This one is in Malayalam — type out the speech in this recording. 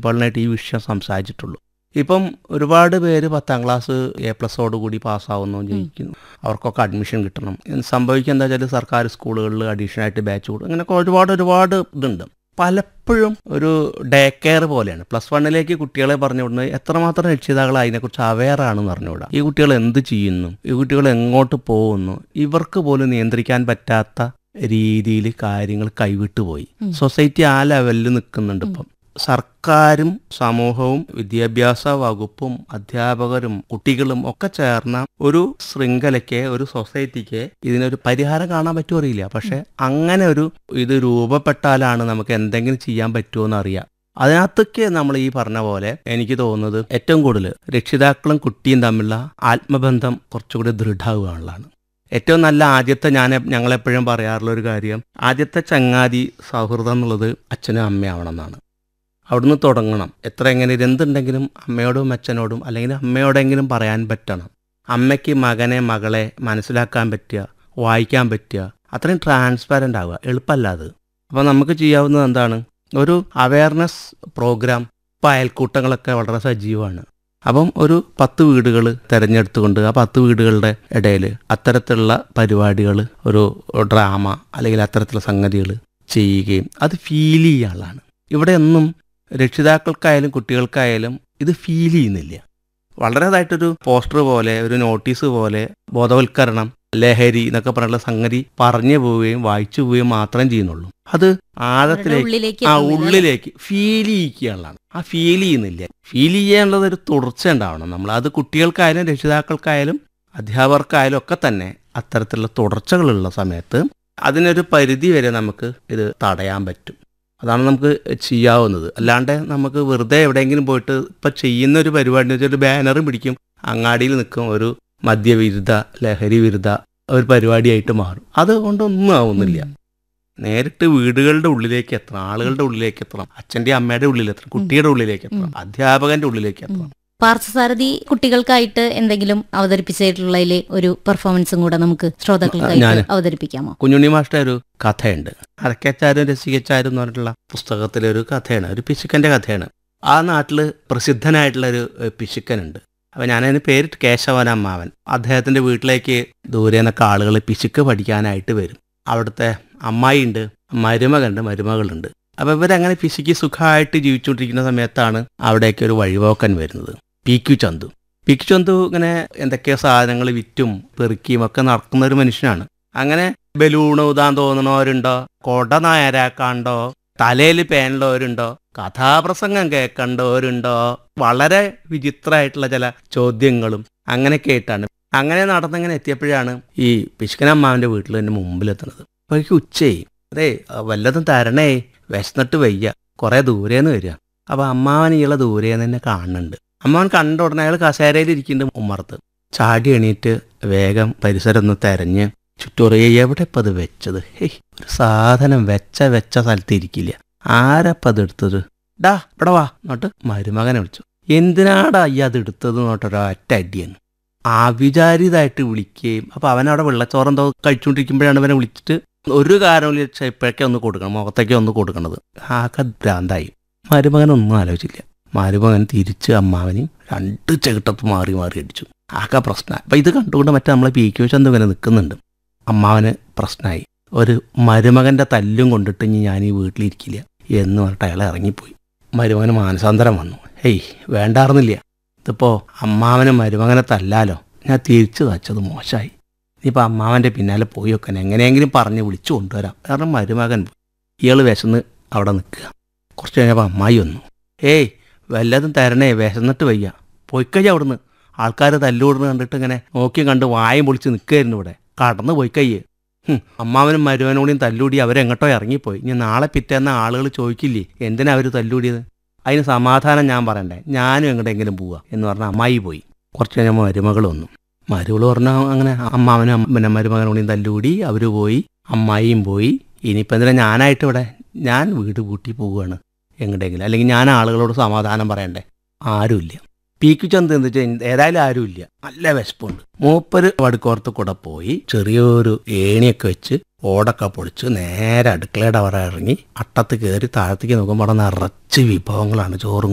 പ്രിൻസിപ്പാളിനായിട്ട് ഈ വിഷയം സംസാരിച്ചിട്ടുള്ളൂ ഇപ്പം ഒരുപാട് പേര് പത്താം ക്ലാസ് എ പ്ലസോട് കൂടി പാസ്സാവുന്നു ജയിക്കുന്നു അവർക്കൊക്കെ അഡ്മിഷൻ കിട്ടണം സംഭവിക്കുക എന്താ വെച്ചാൽ സർക്കാർ സ്കൂളുകളിൽ അഡീഷണലായിട്ട് ബാച്ച് കൂടും അങ്ങനെയൊക്കെ ഒരുപാട് ഒരുപാട് ഇതുണ്ട് പലപ്പോഴും ഒരു ഡേ കെയർ പോലെയാണ് പ്ലസ് വണ്ണിലേക്ക് കുട്ടികളെ പറഞ്ഞു വിടുന്നത് എത്രമാത്രം രക്ഷിതാക്കൾ അതിനെക്കുറിച്ച് അവെയർ ആണെന്ന് പറഞ്ഞുകൂടാ ഈ കുട്ടികൾ എന്ത് ചെയ്യുന്നു ഈ കുട്ടികൾ എങ്ങോട്ട് പോകുന്നു ഇവർക്ക് പോലും നിയന്ത്രിക്കാൻ പറ്റാത്ത രീതിയിൽ കാര്യങ്ങൾ കൈവിട്ടുപോയി സൊസൈറ്റി ആ ലെവലിൽ നിൽക്കുന്നുണ്ട് ഇപ്പം സർക്കാരും സമൂഹവും വിദ്യാഭ്യാസ വകുപ്പും അധ്യാപകരും കുട്ടികളും ഒക്കെ ചേർന്ന ഒരു ശൃംഖലയ്ക്ക് ഒരു സൊസൈറ്റിക്ക് ഇതിനൊരു പരിഹാരം കാണാൻ പറ്റുമോ അറിയില്ല പക്ഷെ അങ്ങനെ ഒരു ഇത് രൂപപ്പെട്ടാലാണ് നമുക്ക് എന്തെങ്കിലും ചെയ്യാൻ പറ്റുമോ എന്ന് അറിയാം അതിനകത്തൊക്കെ നമ്മൾ ഈ പറഞ്ഞ പോലെ എനിക്ക് തോന്നുന്നത് ഏറ്റവും കൂടുതൽ രക്ഷിതാക്കളും കുട്ടിയും തമ്മിലുള്ള ആത്മബന്ധം കുറച്ചുകൂടി ദൃഢമാവുകയാണുള്ളതാണ് ഏറ്റവും നല്ല ആദ്യത്തെ ഞാൻ ഞങ്ങളെപ്പോഴും പറയാറുള്ള ഒരു കാര്യം ആദ്യത്തെ ചങ്ങാതി സൗഹൃദം എന്നുള്ളത് അച്ഛനും അമ്മയാവണം എന്നാണ് അവിടുന്ന് തുടങ്ങണം എത്ര എങ്ങനെ എന്തുണ്ടെങ്കിലും അമ്മയോടും അച്ഛനോടും അല്ലെങ്കിൽ അമ്മയോടെങ്കിലും പറയാൻ പറ്റണം അമ്മയ്ക്ക് മകനെ മകളെ മനസ്സിലാക്കാൻ പറ്റുക വായിക്കാൻ പറ്റുക അത്രയും ട്രാൻസ്പാരൻ്റ് ആവുക എളുപ്പമല്ല അത് അപ്പോൾ നമുക്ക് ചെയ്യാവുന്നത് എന്താണ് ഒരു അവയർനെസ് പ്രോഗ്രാം ഇപ്പോൾ അയൽക്കൂട്ടങ്ങളൊക്കെ വളരെ സജീവമാണ് അപ്പം ഒരു പത്ത് വീടുകൾ തിരഞ്ഞെടുത്തുകൊണ്ട് ആ പത്ത് വീടുകളുടെ ഇടയിൽ അത്തരത്തിലുള്ള പരിപാടികൾ ഒരു ഡ്രാമ അല്ലെങ്കിൽ അത്തരത്തിലുള്ള സംഗതികൾ ചെയ്യുകയും അത് ഫീൽ ചെയ്യാനുള്ളതാണ് ഇവിടെ ഒന്നും രക്ഷിതാക്കൾക്കായാലും കുട്ടികൾക്കായാലും ഇത് ഫീൽ ചെയ്യുന്നില്ല വളരെതായിട്ടൊരു പോസ്റ്റർ പോലെ ഒരു നോട്ടീസ് പോലെ ബോധവൽക്കരണം ലഹരി എന്നൊക്കെ പറഞ്ഞുള്ള സംഗതി പറഞ്ഞു പോവുകയും വായിച്ചു പോവുകയും മാത്രം ചെയ്യുന്നുള്ളൂ അത് ആഴത്തിലേക്ക് ഉള്ളിലേക്ക് ആ എത്തുന്നില്ല, അല്ലേ? ഉള്ളിലേക്ക് ഫീൽ ചെയ്യിക്കുകയുള്ളതാണ് ആ ഫീൽ ചെയ്യുന്നില്ല ഫീൽ ചെയ്യാനുള്ളത് ഒരു തുടർച്ച ഉണ്ടാവണം നമ്മൾ അത് കുട്ടികൾക്കായാലും രക്ഷിതാക്കൾക്കായാലും അധ്യാപകർക്കായാലും ഒക്കെ തന്നെ അത്തരത്തിലുള്ള തുടർച്ചകളുള്ള സമയത്ത് അതിനൊരു പരിധി വരെ നമുക്ക് ഇത് തടയാൻ പറ്റും അതാണ് നമുക്ക് ചെയ്യാവുന്നത് അല്ലാണ്ട് നമുക്ക് വെറുതെ എവിടെയെങ്കിലും പോയിട്ട് ഇപ്പം ചെയ്യുന്ന ഒരു പരിപാടി എന്ന് വെച്ചാൽ ഒരു ബാനറും പിടിക്കും അങ്ങാടിയിൽ നിൽക്കും ഒരു മദ്യവിരുദ്ധ ലഹരി വിരുദ്ധ ഒരു പരിപാടിയായിട്ട് മാറും അതുകൊണ്ടൊന്നും ആവുന്നില്ല നേരിട്ട് വീടുകളുടെ ഉള്ളിലേക്ക് എത്തണം ആളുകളുടെ ഉള്ളിലേക്ക് എത്തണം അച്ഛൻ്റെ അമ്മയുടെ ഉള്ളിൽ എത്തണം കുട്ടിയുടെ ഉള്ളിലേക്ക് എത്തണം അധ്യാപകന്റെ ഉള്ളിലേക്ക് എത്തണം പാർത്ഥസാരഥി കുട്ടികൾക്കായിട്ട് എന്തെങ്കിലും അവതരിപ്പിച്ചിട്ടുള്ളതിലെ ഒരു പെർഫോമൻസും കൂടെ നമുക്ക് ശ്രോതാക്കൾക്കായിട്ട് ഞാന്. അവതരിപ്പിക്കാമോ കുഞ്ഞുണ്ണി മാഷ്ട ഒരു കഥയുണ്ട് അരക്കച്ചാരും രസികച്ചാരും എന്ന് പറഞ്ഞിട്ടുള്ള പുസ്തകത്തിലെ ഒരു കഥയാണ് ഒരു പിശുക്കന്റെ കഥയാണ് ആ നാട്ടിൽ പ്രസിദ്ധനായിട്ടുള്ള ഒരു ഏഹ്, പിശുക്കനുണ്ട് അപ്പം ഞാനതിന് പേരിട്ട് കേശവൻ അമ്മാവൻ അദ്ദേഹത്തിന്റെ വീട്ടിലേക്ക് ദൂരെ നിന്നൊക്കെ ആളുകൾ പിശുക്ക് പഠിക്കാനായിട്ട് വരും അവിടുത്തെ അമ്മായിയുണ്ട് മരുമകളുണ്ട് മരുമകളുണ്ട് അപ്പം ഇവരങ്ങനെ പിശുക്ക് സുഖമായിട്ട് ജീവിച്ചുകൊണ്ടിരിക്കുന്ന സമയത്താണ് അവിടേക്ക് ഒരു വഴിപോക്കൻ വരുന്നത് P Q Chandu P Q Chandu ഇങ്ങനെ എന്തൊക്കെയോ സാധനങ്ങൾ വിറ്റും പെറുക്കിയും ഒക്കെ നടക്കുന്ന ഒരു മനുഷ്യനാണ് അങ്ങനെ ബലൂൺ ഊതാൻ തോന്നണവരുണ്ടോ കൊട നായരാക്കാണ്ടോ തലയിൽ പേനുള്ളവരുണ്ടോ കഥാപ്രസംഗം കേൾക്കേണ്ടവരുണ്ടോ വളരെ വിചിത്രമായിട്ടുള്ള ചില ചോദ്യങ്ങളും അങ്ങനെയൊക്കെ ആയിട്ടാണ് അങ്ങനെ നടന്നിങ്ങനെ എത്തിയപ്പോഴാണ് ഈ പിശുക്കനമ്മാവിൻ്റെ വീട്ടിൽ എൻ്റെ മുമ്പിലെത്തുന്നത് അപ്പോൾ എനിക്ക് ഉച്ചയായി അതെ വല്ലതും തരണേ വിശന്നിട്ട് വയ്യ കുറേ ദൂരേന്ന് വരിക അപ്പോൾ അമ്മാവൻ ഇയാളെ ദൂരേന്ന് തന്നെ കാണുന്നുണ്ട് അമ്മാവൻ കണ്ട ഉടനെ അയാൾ കസേരയിൽ ഇരിക്കുന്നുണ്ട് ഉമ്മർത്ത് ചാടി എണീറ്റ് വേഗം പരിസരം ഒന്ന് തെരഞ്ഞ് ചുറ്റോറ് എവിടെ ഇപ്പം അത് വെച്ചത് ഹേയ് ഒരു സാധനം വെച്ച വെച്ച സ്ഥലത്ത് ഇരിക്കില്ല ആരപ്പം അത് എടുത്തത് ഡാ ഇവിടെ വാ എന്നിട്ട് മരുമകനെ വിളിച്ചു എന്തിനാടാ ഈ അത് എടുത്തത് എന്നിട്ട് ഒരൊറ്റ അടിയെന്ന് അവിചാരിതായിട്ട് വിളിക്കുകയും അപ്പം അവനവിടെ വെള്ളച്ചോറെന്തോ കഴിച്ചുകൊണ്ടിരിക്കുമ്പോഴാണ് ഇവനെ വിളിച്ചിട്ട് ഒരു കാരണമില്ല ഇപ്പോഴൊക്കെ ഒന്ന് കൊടുക്കണം മുഖത്തേക്ക് ഒന്ന് കൊടുക്കണത് ആകെ ഭ്രാന്തായി മരുമകനൊന്നും ആലോചിച്ചില്ല മരുമകൻ തിരിച്ച് അമ്മാവനെയും രണ്ട് ചെകിട്ടത്ത് മാറി മാറി അടിച്ചു ആകെ പ്രശ്നമായി അപ്പം ഇത് കണ്ടുകൊണ്ട് മറ്റേ നമ്മളെ പി ക്യു ചന്തു ഇങ്ങനെ നിൽക്കുന്നുണ്ട് അമ്മാവന് പ്രശ്നമായി ഒരു മരുമകന്റെ തല്ലും കൊണ്ടിട്ട് ഇനി ഞാൻ ഈ വീട്ടിലിരിക്കില്ല എന്ന് പറഞ്ഞിട്ട് അയാൾ ഇറങ്ങിപ്പോയി മരുമകന് മാനസാന്തരം വന്നു ഹേയ് വേണ്ടായിരുന്നില്ല ഇതിപ്പോൾ അമ്മാവന് മരുമകനെ തല്ലാലോ ഞാൻ തിരിച്ചു തച്ചത് മോശമായി ഇനിയിപ്പോൾ അമ്മാവൻ്റെ പിന്നാലെ പോയി വെക്കാൻ എങ്ങനെയെങ്കിലും പറഞ്ഞ് വിളിച്ചു കൊണ്ടുവരാം കാരണം മരുമകൻ പോയി ഇയാൾ വിശന്ന് അവിടെ നിൽക്കുക കുറച്ച് കഴിഞ്ഞപ്പോൾ അമ്മായി വന്നു ഏയ് വല്ലതും തരണേ വിശന്നിട്ട് വയ്യ പോയിക്കയ്യ അവിടുന്ന് ആൾക്കാർ തല്ലുകൂടുന്ന കണ്ടിട്ട് ഇങ്ങനെ നോക്കി കണ്ട് വായും പൊളിച്ച് നിൽക്കുകയായിരുന്നു ഇവിടെ കടന്നു പോയിക്കയ്യ് ഹും, അമ്മാവനും മരുവനോടെയും തല്ലൂടി അവരെങ്ങോട്ടോ ഇറങ്ങിപ്പോയി ഇനി നാളെ പിറ്റേന്ന ആളുകൾ ചോദിക്കില്ലേ എന്തിനാ അവർ തല്ലൂടിയത് അതിന് സമാധാനം ഞാൻ പറയണ്ടേ ഞാനും എങ്ങോട്ടെങ്കിലും പോവാ എന്ന് പറഞ്ഞ അമ്മായി പോയി കുറച്ച് കഴിഞ്ഞപ്പോൾ മരുമകൾ വന്നു മരുമകൾ പറഞ്ഞാൽ അങ്ങനെ അമ്മാവനും അമ്മ- പിന്നെ മരുമകനോടെയും തല്ലൂടി അവർ പോയി അമ്മായിയും പോയി ഇനിയിപ്പോൾ എന്തിനാ ഞാനായിട്ട് ഇവിടെ ഞാൻ വീട് പൂട്ടി പോവുകയാണ് എങ്ങോട്ടെങ്കിലും അല്ലെങ്കിൽ ഞാൻ ആളുകളോട് സമാധാനം പറയണ്ടേ ആരുമില്ല പീക്കു ചന്ത് എന്ന് വെച്ചാൽ ഏതായാലും ആരുമില്ല നല്ല വിശപ്പുണ്ട് മൂപ്പര് വടുക്കോർത്ത് കൂടെ പോയി ചെറിയൊരു ഏണിയൊക്കെ വെച്ച് ഓടൊക്കെ പൊളിച്ച് നേരെ അടുക്കളയുടെ അവിടെ ഇറങ്ങി അട്ടത്ത് കയറി താഴത്തേക്ക് നോക്കുമ്പോൾ അവിടെ നിറച്ച് വിഭവങ്ങളാണ് ചോറും